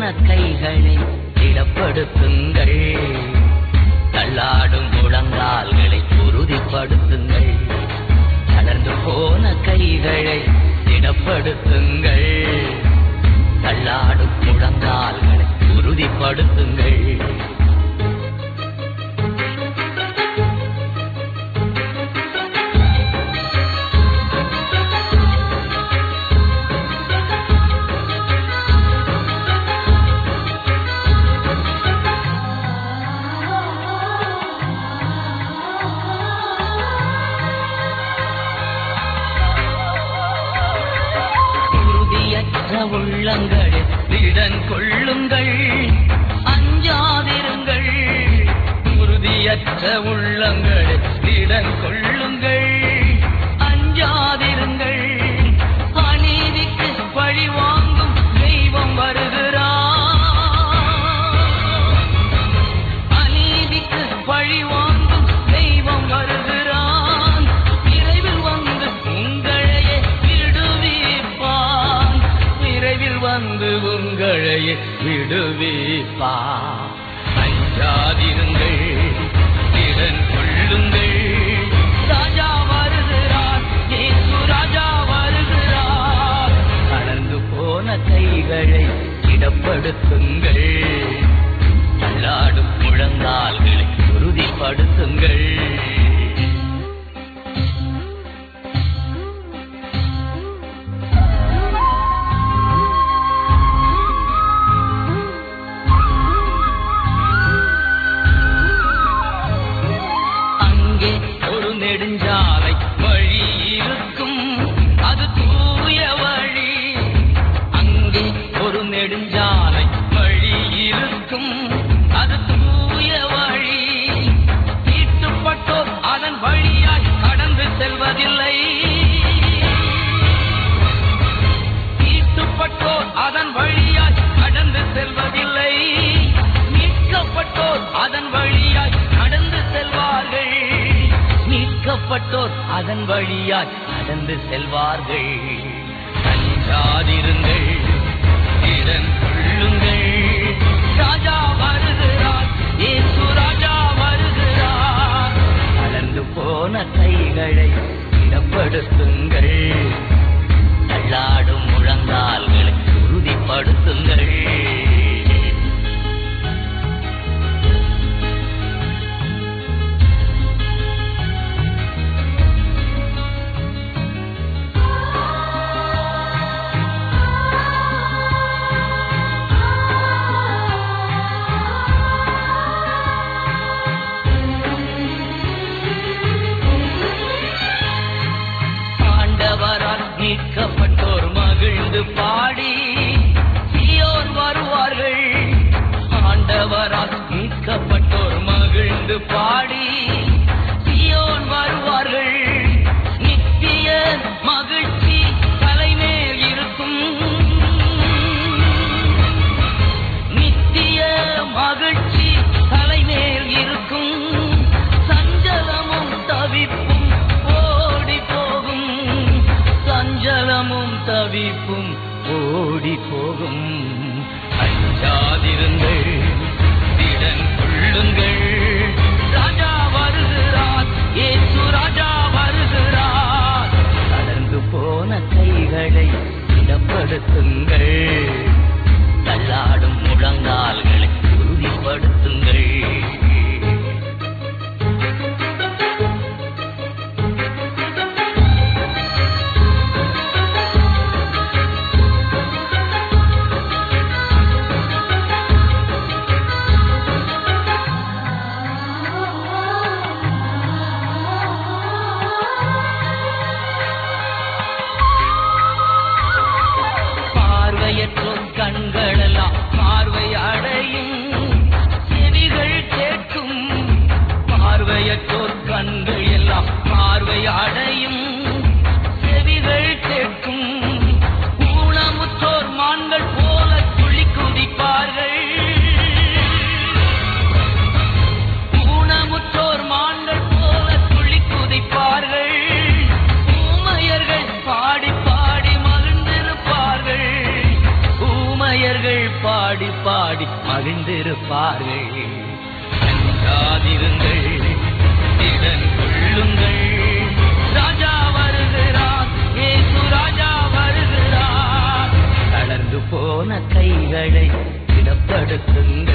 கைகளை திடப்படுத்துங்கள் தள்ளாடும் முழங்கால்களை உறுதிப்படுத்துங்கள் தளர்ந்து போன கைகளை திடப்படுத்துங்கள் தள்ளாடும் முழங்கால்களை உறுதிப்படுத்துங்கள் உறுதியற்ற உள்ளங்கள் திடன் கொள்ளுங்கள் அஞ்சாதிருங்கள் உறுதியற்ற உள்ளங்கள் திடன் கொள்ளுங்கள் அஞ்சாதிருங்கள் அநீதிக்கு பழி வாங்கும் தெய்வம் வருகிறார் அநீதிக்கு பழி வாங்கும் தெய்வம் வருகிறான் விரைவில் வந்து உங்களையே விடுவிப்பான் விரைவில் வந்து உங்களையே விடுவிப்பான் அஞ்சாதிருங்கள் திறன் கொள்ளுங்கள் ராஜா வருகிறார் இயேசு ராஜா வருகிறார் கடந்து போன கைகளை இடப்படுத்துங்கள் தள்ளாடும் முழங்கால்களை உறுதிப்படுத்துங்கள் அங்கே ஒரு நெடுஞ்சாலை வழி இருக்கும் அது தூய வழி அங்கே ஒரு நெடுஞ்சாலை வழி இருக்கும் அது தூய வழி தீட்டுப்பட்டோர் அதன் வழியாய் கடந்து செல்வதில்லை தீட்டுப்பட்டோர் அதன் வழியாய் கடந்து செல்வதில்லை மீட்கப்பட்டோர் அதன் வழியாய் நடந்து செல்வார்கள் மீட்கப்பட்டோர் அதன் வழியாய் நடந்து செல்வார்கள் அஞ்சாதிருங்கள் திறன் கொள்ளுங்கள் ராஜா வருகிறார் இயேசு ராஜா வருகிறார் வளர்ந்து போன கைகளை இடப்படுத்துங்கள் தள்ளாடும் முழங்கால்களை உறுதிப்படுத்துங்கள் ஆண்டவரால் மீட்கப்பட்டோர் மகிழ்ந்து பாடி சீயோன் வருவார்கள் ஆண்டவரால் மீட்கப்பட்டோர் மகிழ்ந்து பாடி சீயோன் வருவார்கள் நித்திய மகிழ்ச்சி தலைமேல் இருக்கும் நித்திய மகிழ்ச்சி தலைமேல் இருக்கும் சஞ்சலமும் தவிப்பும் ஓடி போகும் சஞ்சலமும் தவிப்பும் ஓடி போகும் அஞ்சாதிருங்கள் திடன் கொள்ளுங்கள் ராஜா வருகிறார் இயேசு ராஜா வருகிறார் கடந்து போன கைகளை இடப்படுத்துங்கள் தள்ளாடும் முழங்கால்களை உறுதிப்படுத்துங்கள் பார்வையற்றோர் கண்களெல்லாம் பார்வை அடையும் செவிகள் கேட்கும் பார்வையற்றோர் கண்கள் எல்லாம் பார்வை அடையும் செவிகள் கேட்கும் ஊனமுற்றோர் மான்கள் போல துள்ளி குதிப்பார்கள் ஊனமுற்றோர் மான்கள் போல துள்ளி குதிப்பார்கள் ஊமையர்கள் பாடி பாடி மகிழ்ந்திருப்பார்கள் ஊமையர்கள் பாடி வந்திருப்பார்கள் அஞ்சாதிருங்கள் திடன் கொள்ளுங்கள் ராஜா வருகிறார் இயேசு ராஜா வருகிறார் தளர்ந்து போன கைகளை திடப்படுத்துங்கள்